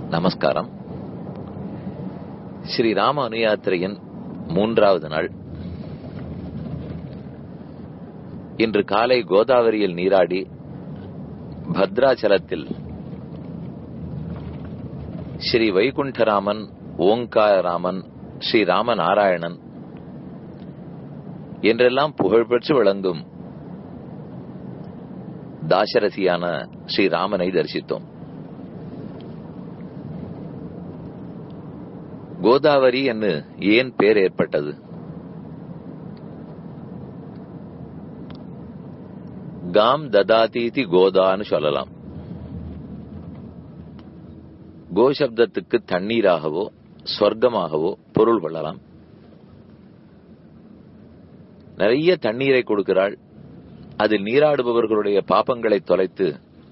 நமஸ்காரம் ஸ்ரீ ராம அனுயாத்திரையின் மூன்றாவது நாள் இன்று காலை கோதாவரியில் நீராடி பத்ராச்சலத்தில் ஸ்ரீ வைகுண்டராமன் ஓங்காரராமன் ஸ்ரீ ராமநாராயணன் என்றெல்லாம் புகழ்பெற்று விளங்கும் தாசரசியான ஸ்ரீராமனை தரிசித்தோம் கோதாவரி என்று ஏன் பேர் ஏற்பட்டது காம் ததாதீதி கோதான்னு சொல்லலாம் கோசப்தத்துக்கு தண்ணீராகவோ ஸ்வர்க்கமாகவோ பொருள் கொள்ளலாம் நிறைய தண்ணீரை கொடுக்கிறாள் அதில் நீராடுபவர்களுடைய பாப்பங்களை தொலைத்து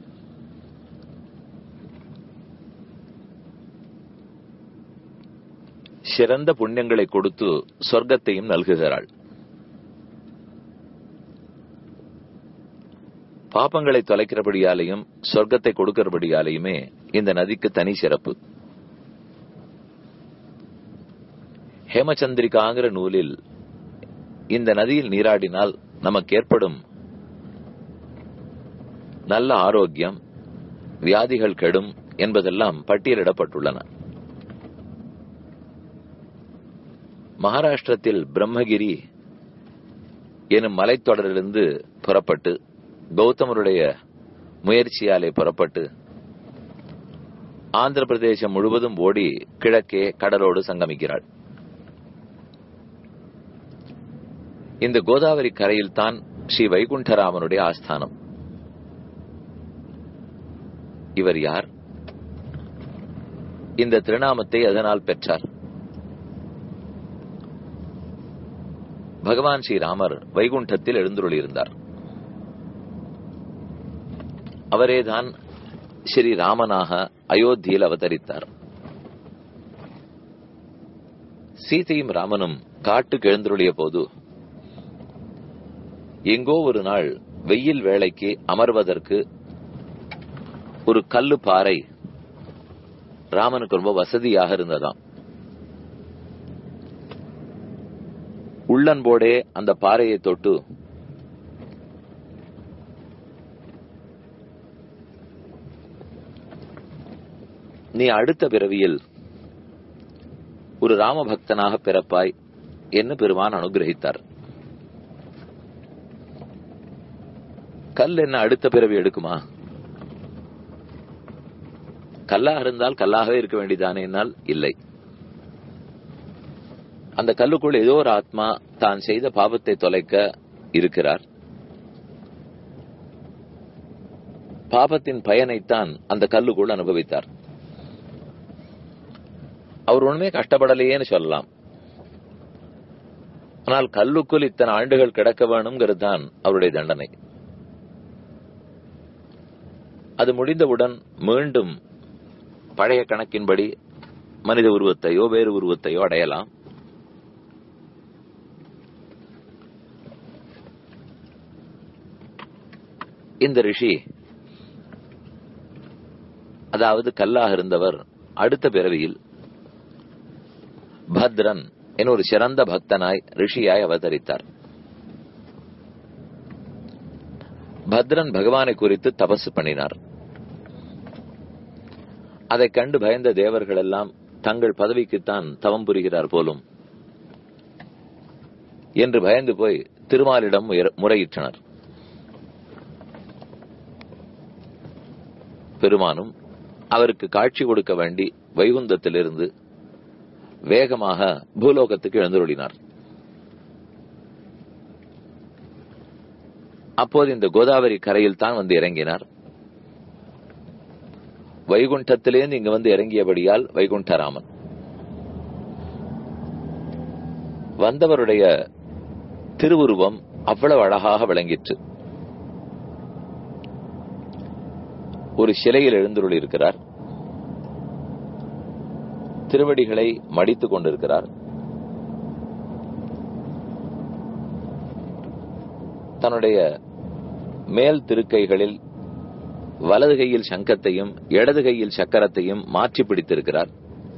சிறந்த புண்ணியங்களை கொடுத்து சொர்க்கத்தையும் நல்குகிறாள் பாப்பங்களை தொலைக்கிறபடியாலையும் சொர்க்கத்தை கொடுக்கிறபடியாலையுமே இந்த நதிக்கு தனி சிறப்பு ஹேமச்சந்திரிகாங்கிற நூலில் இந்த நதியில் நீராடினால் நமக்கு ஏற்படும் நல்ல ஆரோக்கியம் வியாதிகள் கெடும் என்பதெல்லாம் பட்டியலிடப்பட்டுள்ளன மகாராஷ்டிரத்தில் பிரம்மகிரி எனும் மலைத்தொடரிலிருந்து புறப்பட்டு கௌதமருடைய முயற்சியாலே புறப்பட்டு ஆந்திர பிரதேசம் முழுவதும் ஓடி கிழக்கே கடலோடு சங்கமிக்கிறாள் இந்த கோதாவரி கரையில் தான் ஸ்ரீ வைகுண்டராமனுடைய ஆஸ்தானம் இவர் யார் இந்த திருநாமத்தை அதனால் பெற்றார் பகவான் ஸ்ரீராமர் வைகுண்டத்தில் எழுந்துள்ளிருந்தார் அவரேதான் ஸ்ரீ ராமனாக அயோத்தியில் அவதரித்தார் சீதையும் ராமனும் காட்டுக்கு எழுந்துள்ளிய போது எங்கோ ஒரு நாள் வெயில் வேளைக்கு அமர்வதற்கு ஒரு கல்லு பாறை ராமனுக்கு ரொம்ப வசதியாக இருந்ததாம் உள்ளன்போடே அந்த பாறையை தொட்டு நீ அடுத்த பிறவியில் ஒரு ராமபக்தனாக பிறப்பாய் என்று பெருமான் அனுகிரகித்தார் கல் என்ன அடுத்த பிறவி எடுக்குமா கல்லாக இருந்தால் கல்லாகவே இருக்க வேண்டியதானே என்னால் இல்லை அந்த கல்லுக்குள் ஏதோ ஒரு ஆத்மா தான் செய்த பாவத்தை தொலைக்க இருக்கிறார் பாபத்தின் பயனைத்தான் அந்த கல்லுக்குள் அனுபவித்தார் அவர் ஒண்ணுமே கஷ்டப்படலையேன்னு சொல்லலாம் ஆனால் கல்லுக்குள் இத்தனை ஆண்டுகள் கிடக்க வேணுங்கிறது தான் அவருடைய தண்டனை அது முடிந்தவுடன் மீண்டும் பழைய கணக்கின்படி மனித உருவத்தையோ வேறு உருவத்தையோ அடையலாம் இந்த ரிஷி அதாவது கல்லாக இருந்தவர் அடுத்த பிறவியில் பத்ரன் என ஒரு சிறந்த பக்தனாய் ரிஷியாய் அவதரித்தார் பத்ரன் பகவானை குறித்து தபசு பண்ணினார் அதை கண்டு பயந்த தேவர்கள் எல்லாம் தங்கள் பதவிக்குத்தான் தவம் புரிகிறார் போலும் என்று பயந்து போய் திருமாலிடம் முறையிட்டனர் பெருமானும் அவருக்கு காட்சி கொடுக்க வேண்டி வைகுந்தத்திலிருந்து வேகமாக பூலோகத்துக்கு எழுந்துருளினார் அப்போது இந்த கோதாவரி கரையில் தான் வந்து இறங்கினார் வைகுண்டத்திலேருந்து இங்க வந்து இறங்கியபடியால் வைகுண்டராமன் வந்தவருடைய திருவுருவம் அவ்வளவு அழகாக விளங்கிற்று ஒரு சிலையில் எழுந்துருள் இருக்கிறார் திருவடிகளை மடித்துக் கொண்டிருக்கிறார் தன்னுடைய மேல் திருக்கைகளில் வலது கையில் சங்கத்தையும் இடது கையில் சக்கரத்தையும் மாற்றி பிடித்திருக்கிறார்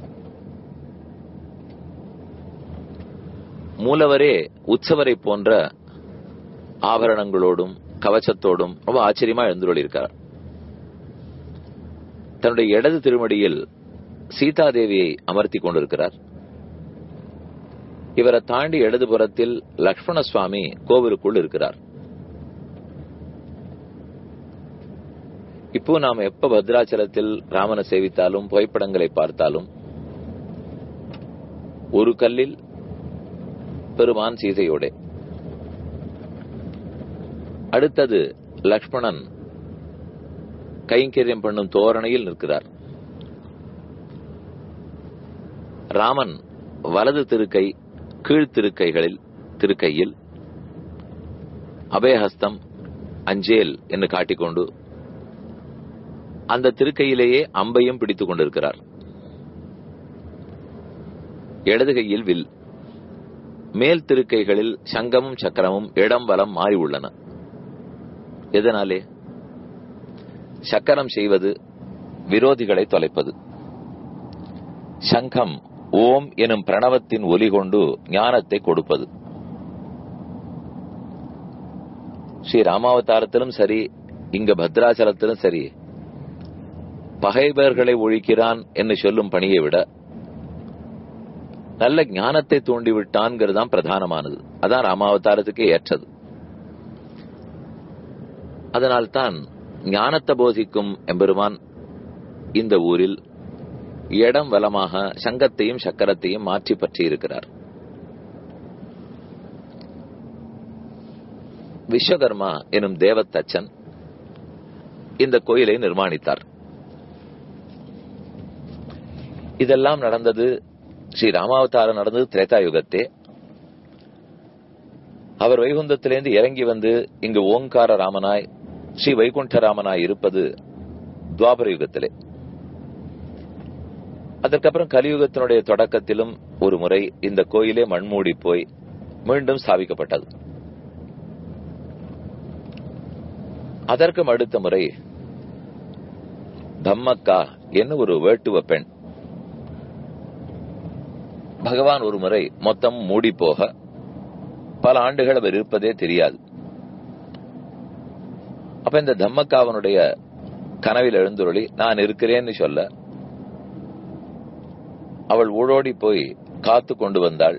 மூலவரே உற்சவரை போன்ற ஆபரணங்களோடும் கவச்சத்தோடும் ரொம்ப ஆச்சரியமா எழுந்துள்ளிருக்கிறார் தன்னுடைய இடது திருமடியில் சீதாதேவியை அமர்த்தி கொண்டிருக்கிறார் இவரை தாண்டி இடதுபுறத்தில் லக்ஷ்மண சுவாமி கோவிலுக்குள் இருக்கிறார் இப்போ நாம் எப்ப பத்ராச்சலத்தில் ராமனை சேவித்தாலும் புகைப்படங்களை பார்த்தாலும் ஒரு கல்லில் பெருமான் சீதையோட அடுத்தது லக்ஷ்மணன் கைங்கரியம் பண்ணும் தோரணையில் நிற்கிறார் ராமன் வலது திருக்கை கீழ் திருக்கைகளில் திருக்கையில் அபயஹஸ்தம் அஞ்சேல் என்று காட்டிக்கொண்டு அந்த திருக்கையிலேயே அம்பையும் பிடித்துக் கொண்டிருக்கிறார் இடது கையில் வில் மேல் திருக்கைகளில் சங்கமும் சக்கரமும் இடம் வலம் மாறி உள்ளன எதனாலே சக்கரம் செய்வது விரோதிகளை தொலைப்பது சங்கம் ஓம் எனும் பிரணவத்தின் ஒலி கொண்டு ஞானத்தை கொடுப்பது ஸ்ரீ ராமாவதாரத்திலும் சரி இங்க பத்ராச்சலத்திலும் சரி பகைவர்களை ஒழிக்கிறான் என்று சொல்லும் பணியை விட நல்ல ஞானத்தை தூண்டிவிட்டான்ங்கிறது தான் பிரதானமானது அதான் ராமாவதாரத்துக்கே ஏற்றது அதனால்தான் ஞானத்தை போதிக்கும் எம்பெருமான் இந்த ஊரில் இடம் வலமாக சங்கத்தையும் சக்கரத்தையும் மாற்றி பற்றி இருக்கிறார் விஸ்வகர்மா எனும் தேவத்தச்சன் இந்த கோயிலை நிர்மாணித்தார் இதெல்லாம் நடந்தது ஸ்ரீ ராமாவதாரம் நடந்தது திரேதா யுகத்தே அவர் வைகுந்தத்திலிருந்து இறங்கி வந்து இங்கு ஓங்கார ராமனாய் ஸ்ரீ வைகுண்ட ராமனாய் இருப்பது துவாபர யுகத்திலே அதற்கப்புறம் கலியுகத்தினுடைய தொடக்கத்திலும் ஒரு முறை இந்த கோயிலே மண்மூடி போய் மீண்டும் ஸ்தாபிக்கப்பட்டது அதற்கும் அடுத்த முறை தம்மக்கா என்ன ஒரு வேட்டுவ பெண் பகவான் ஒரு முறை மொத்தம் மூடி போக பல ஆண்டுகள் அவர் இருப்பதே தெரியாது அப்ப இந்த தம்மக்காவனுடைய கனவில் எழுந்துருளி நான் இருக்கிறேன்னு சொல்ல அவள் ஊழோடி போய் காத்து கொண்டு வந்தாள்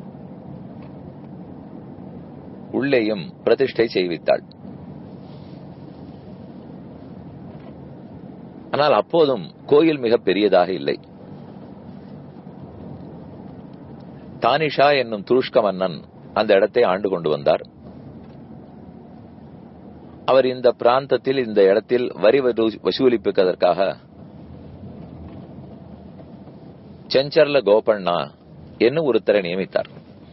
உள்ளேயும் பிரதிஷ்டை செய்வித்தாள் ஆனால் அப்போதும் கோயில் மிக பெரியதாக இல்லை தானிஷா என்னும் துருஷ்க மன்னன் அந்த இடத்தை ஆண்டு கொண்டு வந்தார் அவர் இந்த பிராந்தத்தில் இந்த இடத்தில் வரி வசூலிப்புவதற்காக செஞ்சர்ல கோபண்ணா என்னும் ஒருத்தரை நியமித்தார்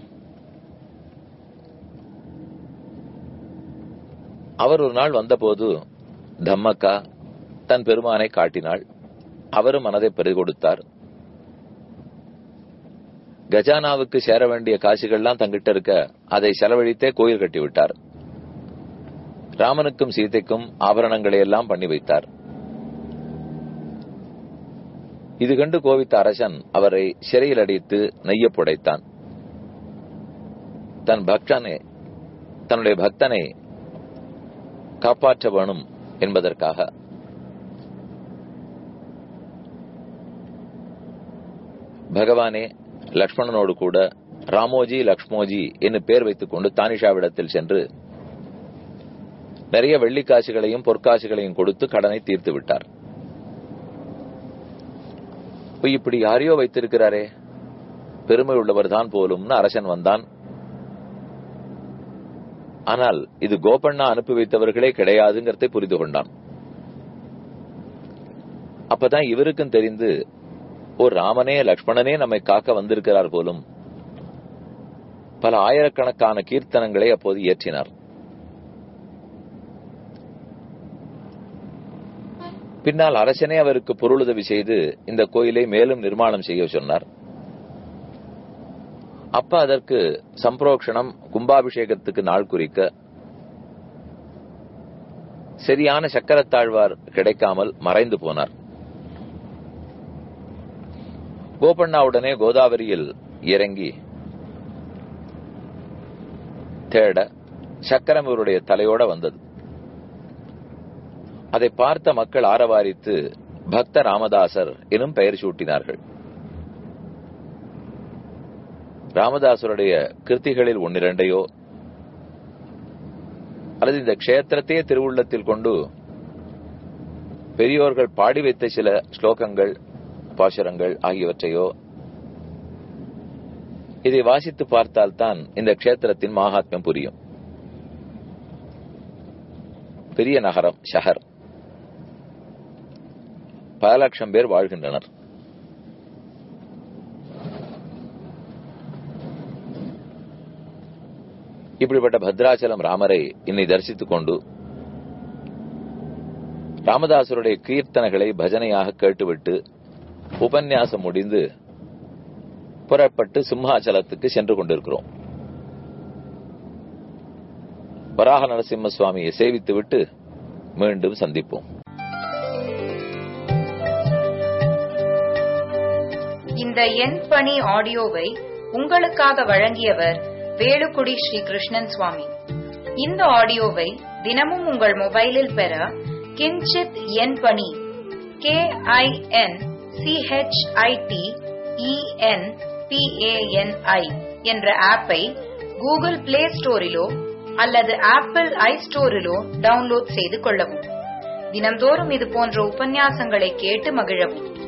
அவர் ஒரு நாள் வந்தபோது தம்மக்கா தன் பெருமானை காட்டினாள் அவரும் மனதை பெருகொடுத்தார் கஜானாவுக்கு சேர வேண்டிய காசுகள்லாம் தங்கிட்ட இருக்க அதை செலவழித்தே கோயில் கட்டி விட்டார் ராமனுக்கும் சீதைக்கும் ஆபரணங்களை எல்லாம் பண்ணி வைத்தார் இது கண்டு கோவித்த அரசன் அவரை சிறையில் அடித்து நெய்ய புடைத்தான் தன் பக்தனை தன்னுடைய பக்தனை காப்பாற்ற வேணும் என்பதற்காக பகவானே லக்ஷ்மணனோடு கூட ராமோஜி லக்ஷ்மோஜி என்று பேர் வைத்துக் கொண்டு தானிஷாவிடத்தில் சென்று நிறைய வெள்ளிக்காசுகளையும் பொற்காசுகளையும் கொடுத்து கடனை தீர்த்து விட்டார் இப்படி யாரையோ வைத்திருக்கிறாரே பெருமை உள்ளவர் தான் போலும்னு அரசன் வந்தான் ஆனால் இது கோபண்ணா அனுப்பி வைத்தவர்களே கிடையாதுங்கிறதை புரிந்து கொண்டான் அப்பதான் இவருக்கும் தெரிந்து ஓ ராமனே லக்ஷ்மணனே நம்மை காக்க வந்திருக்கிறார் போலும் பல ஆயிரக்கணக்கான கீர்த்தனங்களை அப்போது இயற்றினார் பின்னால் அரசனே அவருக்கு பொருளுதவி செய்து இந்த கோயிலை மேலும் நிர்மாணம் செய்ய சொன்னார் அப்ப அதற்கு சம்பிரோக்ஷணம் கும்பாபிஷேகத்துக்கு நாள் குறிக்க சரியான சக்கரத்தாழ்வார் கிடைக்காமல் மறைந்து போனார் கோபண்ணா உடனே கோதாவரியில் இறங்கி தேட சக்கரம் இவருடைய தலையோட வந்தது அதை பார்த்த மக்கள் ஆரவாரித்து பக்த ராமதாசர் எனும் பெயர் சூட்டினார்கள் ராமதாசருடைய கிருத்திகளில் ஒன்னிரண்டையோ அல்லது இந்த க்ஷேத்திரத்தையே திருவுள்ளத்தில் கொண்டு பெரியோர்கள் பாடி வைத்த சில ஸ்லோகங்கள் பாசுரங்கள் ஆகியவற்றையோ இதை வாசித்து பார்த்தால்தான் இந்த க்ஷேத்திரத்தின் மகாத்மியம் புரியும் பெரிய நகரம் ஷஹர் பல லட்சம் பேர் வாழ்கின்றனர் இப்படிப்பட்ட பத்ராச்சலம் ராமரை இன்னை தரிசித்துக் கொண்டு ராமதாசருடைய கீர்த்தனைகளை பஜனையாக கேட்டுவிட்டு உபன்யாசம் முடிந்து புறப்பட்டு சிம்ஹாச்சலத்துக்கு சென்று கொண்டிருக்கிறோம் வராக நரசிம்ம சுவாமியை சேவித்துவிட்டு மீண்டும் சந்திப்போம் இந்த எண் பணி ஆடியோவை உங்களுக்காக வழங்கியவர் வேலுக்குடி ஸ்ரீ கிருஷ்ணன் சுவாமி இந்த ஆடியோவை தினமும் உங்கள் மொபைலில் பெற கிஞ்சித் எண் பணி கே ஐ என் சிஹெச்ஐடி இஎன் பிஏஎன்ஐ என்ற ஆப்பை கூகுள் பிளே ஸ்டோரிலோ அல்லது ஆப்பிள் ஐ ஸ்டோரிலோ டவுன்லோட் செய்து கொள்ளவும் தினம்தோறும் இது போன்ற உபன்யாசங்களை கேட்டு மகிழவும்